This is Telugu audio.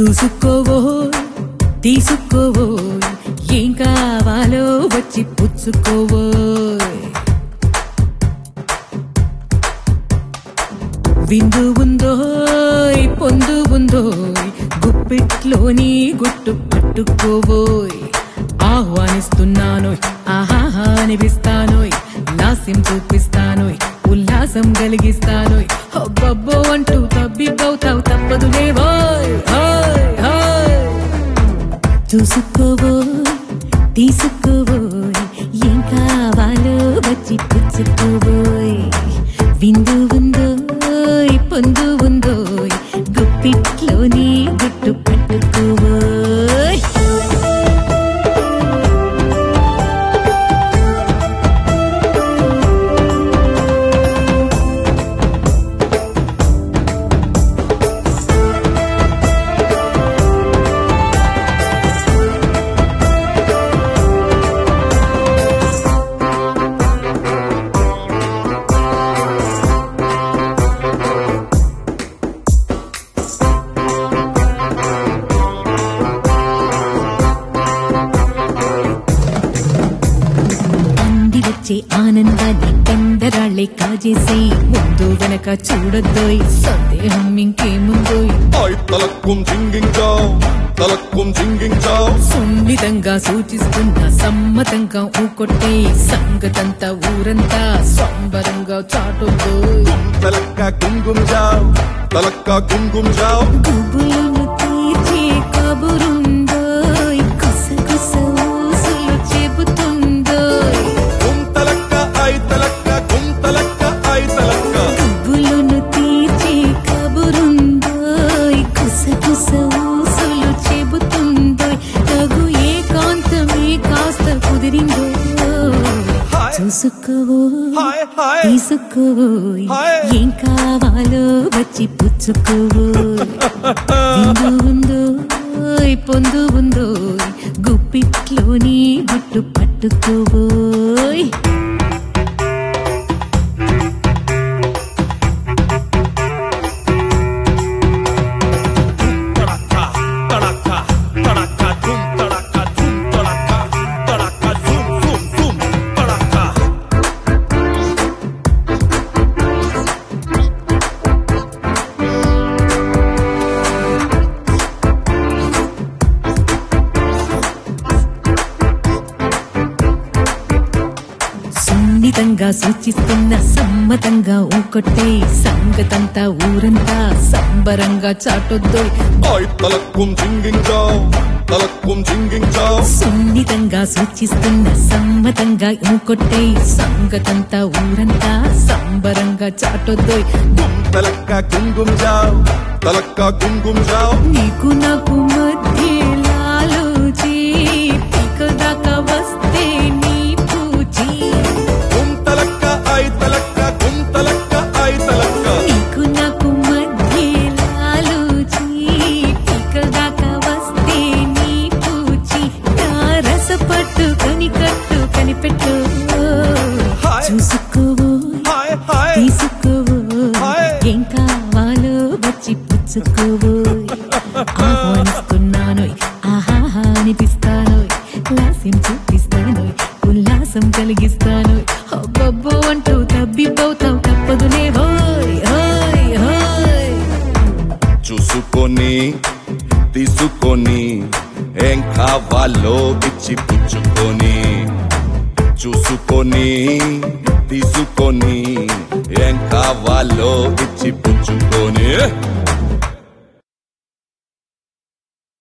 చూసుకోవో తీసుకోవో ఏం కావాలో వచ్చి పుచ్చుకోవో విందు ఉందో పొందు ఉందో గుప్పిట్లోని గుట్టు పట్టుకోవోయ్ ఆహ్వానిస్తున్నాను ఆహాహా అనిపిస్తానోయ్ లాస్యం చూపిస్తానోయ్ ఉల్లాసం కలిగిస్తానోయ్ హబ్బబ్బో అంటూ తబ్బిబ్బవుతావు తప్పదులేవోయ్ హాయ్ హాయ్ చూసుకోవోయ్ తీసుకోవోయ్ ఏం కావాలో వచ్చి పుచ్చుకోవోయ్ విందు ఉందోయ్ పొందు ఉందోయ్ గుప్పిట్లోని గుట్టు పట్టుకోవోయ్ అంది వచ్చే ఆనందాన్ని కండరాళ్ళే కాజేసి ముందు వెనక చూడొద్దోయ్ సందేహం ఇంకేముందోయ్ Ay, talakum jinging chow, talakum jinging chow. సున్నితంగా సూచిస్తున్న సమ్మతంగా ఊకొట్టే సంగతంతా ఊరంతా సంబరంగా చాటొద్దోయ్ Talakka kungum chow, talakka kungum chow. గుబులను తీర్చే కబురుందోయ్ కుసగుస ఊసులు చెబుతుందోయ్ Kum talakka ay talakka, kum talakka ay talakka. గుబులను తీర్చే కబురుందోయ్ కుసగుస ఊసులు చెబుతుందోయ్ తగు ఏకాంతమే కాస్త కుదిరిందో హాయ్. చూసుకోవో Hi, hi. తీసుకోవోయ్ హాయ్. ఏం కావాలో వచ్చి పుచ్చుకోవోయ్ విందు ఉందోయ్ పొందు ఉందోయ్ గుప్పిట్లోని గుట్టు పట్టుకోవోయ్ Talakka, talakka, talakka, tum talakka, tum talakka, talakka, zoom, zoom, zoom, talakka. సున్నితంగా సూచిస్తున్న సమ్మతంగా ఊకొట్టే సంగతంతా ఊరంతా సంబరంగా చాటొద్దోయ్ Ay, talakum jinging chow, talakum jinging chow. సున్నితంగా సూచిస్తున్న సమ్మతంగా ఊకొట్టే సంగతంతా ఊరంతా సంబరంగా చాటొద్దోయ్ Kum talakka kungum chow, talakka kungum chow. నీకు నాకు మధ్య లాలోచి పీక దాకా వస్తే నీ పూచి Kum talakka ay talakka, kum talakka ay talakka. నీకు నాకు మధ్య లాలోచి పీక దాకా వస్తే నీ పూచి నా రస పట్టు కని కట్టు కనిపెట్టు హాయ్. చూసుకోవో Hi, hi. తీసుకోవో హాయ్. ఏం కావాలో వచ్చి పుచ్చుకోవో ఆహ్వానిస్తున్నాను ఆహాహా అనిపిస్తాను లాస్యం చూపిస్తాను ఉల్లాసం కలిగిస్తాను అబ్బబ్బో అంటూ తబ్బిబ్బవుతావు తప్పదులే హోయ్ హోయ్ హోయ్ చూసుకొని తీసుకొని ఏం కావాలో ఇచ్చి పుచ్చుకొని చూసుకొని తీసుకొని ఏం కావాలో ఇచ్చి పుచ్చుకొని